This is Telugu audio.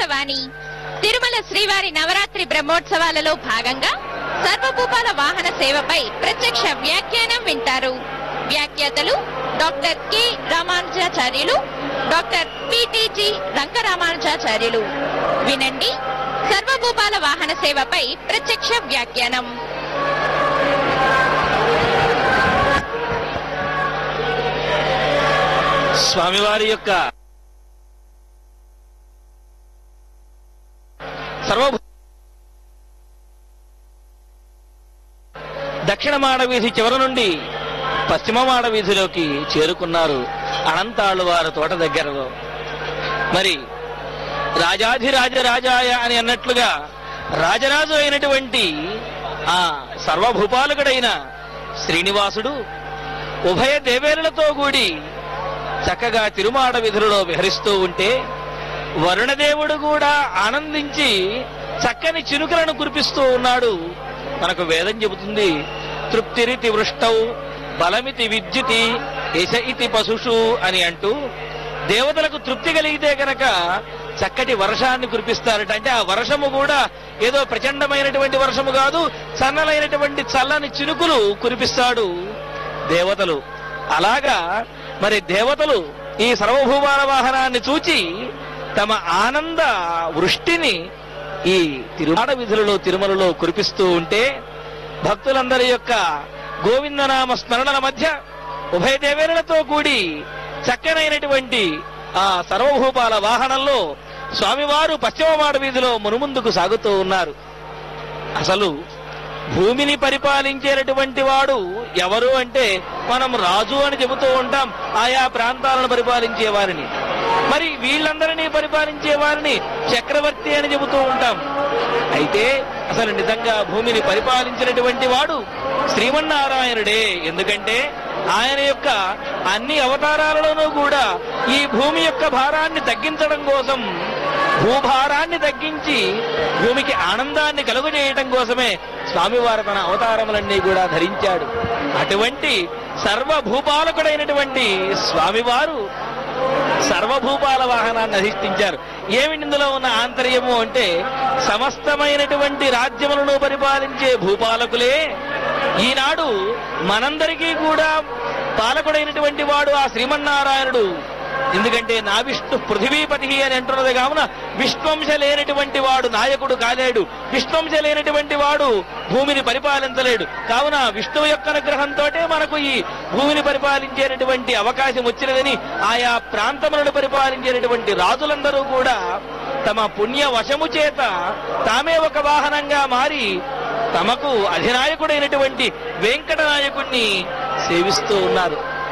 ఆకాశవాణి తిరుమల శ్రీవారి నవరాత్రి బ్రహ్మోత్సవాలలో భాగంగా సర్వభూపాల వాహన సేవపై ప్రత్యక్ష వ్యాఖ్యానం వింటారు వ్యాఖ్యాతలు doctor K Ramanujacharyulu doctor PTG Rangaramanujacharyulu వినండి సర్వభూపాల వాహన సేవపై ప్రత్యక్ష వ్యాఖ్యానం స్వామివారి యొక్క సర్వభూ దక్షిణ మాడవీధి చివరి నుండి పశ్చిమ మాడవీధిలోకి చేరుకున్నారు అనంతాళ్ళు వారి తోట దగ్గరలో మరి రాజాధిరాజ రాజాయ అని అన్నట్లుగా రాజరాజు అయినటువంటి ఆ సర్వభూపాలకుడైన శ్రీనివాసుడు ఉభయ దేవేరులతో కూడి చక్కగా తిరుమాడ విధులలో విహరిస్తూ ఉంటే వరుణదేవుడు కూడా ఆనందించి చక్కని చినుకలను కురిపిస్తూ ఉన్నాడు మనకు వేదం చెబుతుంది తృప్తిరితి వృష్టౌ బలమితి విద్యుతి యశ ఇతి పశుషు అని అంటూ దేవతలకు తృప్తి కలిగితే గనక చక్కటి వర్షాన్ని కురిపిస్తారట అంటే ఆ వర్షము కూడా ఏదో ప్రచండమైనటువంటి వర్షము కాదు చన్నలైనటువంటి చల్లని చినుకులు కురిపిస్తాడు దేవతలు అలాగా మరి దేవతలు ఈ సర్వభూమాల వాహనాన్ని చూచి తమ ఆనంద వృష్టిని ఈ తిరుమాడ విధులలో తిరుమలలో కురిపిస్తూ ఉంటే భక్తులందరి యొక్క గోవిందనామ స్మరణల మధ్య ఉభయ దేవేరులతో కూడి చక్కనైనటువంటి ఆ సర్వభూపాల వాహనంలో స్వామివారు పశ్చిమ మాడ వీధిలో మునుముందుకు సాగుతూ ఉన్నారు అసలు భూమిని పరిపాలించేటటువంటి వాడు ఎవరు అంటే మనం రాజు అని చెబుతూ ఉంటాం ఆయా ప్రాంతాలను పరిపాలించే వారిని మరి వీళ్ళందరినీ పరిపాలించే వారిని చక్రవర్తి అని చెబుతూ ఉంటాం అయితే అసలు నిజంగా భూమిని పరిపాలించినటువంటి వాడు శ్రీమన్నారాయణుడే ఎందుకంటే ఆయన యొక్క అన్ని అవతారాలలోనూ కూడా ఈ భూమి యొక్క భారాన్ని తగ్గించడం కోసం భూభారాన్ని తగ్గించి భూమికి ఆనందాన్ని కలుగజేయటం కోసమే స్వామివారు తన అవతారములన్నీ కూడా ధరించాడు అటువంటి సర్వభూపాలకుడైనటువంటి స్వామివారు సర్వభూపాల వాహనాన్ని అధిష్ఠించారు ఏమి ఇందులో ఉన్న ఆంతర్యము అంటే సమస్తమైనటువంటి రాజ్యములను పరిపాలించే భూపాలకులే ఈనాడు మనందరికీ కూడా పాలకుడైనటువంటి వాడు ఆ శ్రీమన్నారాయణుడు ఎందుకంటే నా విష్ణు పృథివీపతి అని అంటున్నది కావున విశ్వంశ లేనటువంటి వాడు నాయకుడు కాలేడు విశ్వంశ లేనటువంటి వాడు భూమిని పరిపాలించలేడు కావున విష్ణువు యొక్క అనుగ్రహంతో మనకు ఈ భూమిని పరిపాలించేటటువంటి అవకాశం వచ్చినదని ఆయా ప్రాంతములను పరిపాలించేటటువంటి రాజులందరూ కూడా తమ పుణ్య వశము చేత తామే ఒక వాహనంగా మారి తమకు అధినాయకుడైనటువంటి వెంకట నాయకుణ్ణి సేవిస్తూ ఉన్నారు